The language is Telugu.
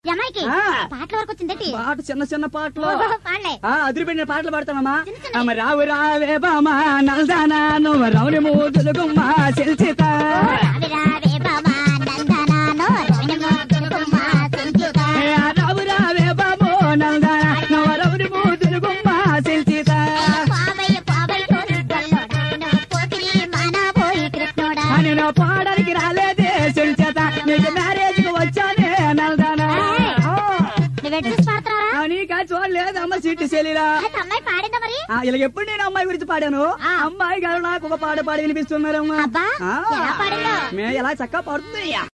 జమాయికి ఆ. పాటల వరకు వచ్చిందేటి పాట చిన్న చిన్న పాటలు ఓహో, పాడలే ఆ అదిరిపెట్టిన పాటలు పాడతామమ్మా చిన్న చిన్న. అమ్మ రావు రావే బామా నల్దానా నువ్వు రౌని మూదులు గుమ్మ సెల్చిత రావి రావే బామా నందనానో రవిని మోతులు గుమ్మ సించిత. ఏ రావు రావే బామో నల్దానా నువ్వు రౌని మూదులు గుమ్మ సెల్చిత పావయ్య పావయ్య తోలు గల్లోడా, నువ్వు పోకిరి మానబోయి కృష్ణుడా. అని నా పాడడానికి రాలేదే సెల్చేత నీకు మ్యారేజ్ కి వచ్చానే నల్దానా ఆ. నువ్వు ఎటు చూసి పాడుతున్నావురా? ఆ, నీకా చూడలేదమ్మ సిట్టి చెల్లిరా అయితే అమ్మాయి పాడిందా మరి ఆ, ఇలా ఎప్పుడు నేను అమ్మాయి గురించి పాడాను ఆ. అమ్మాయి గారు నాకు ఒక పాట పాడి వినిపిస్తున్నారమ్మా అబ్బా ఆ. ఎలా పాడిందో మే ఎలా చక్కగా పాడుతుంది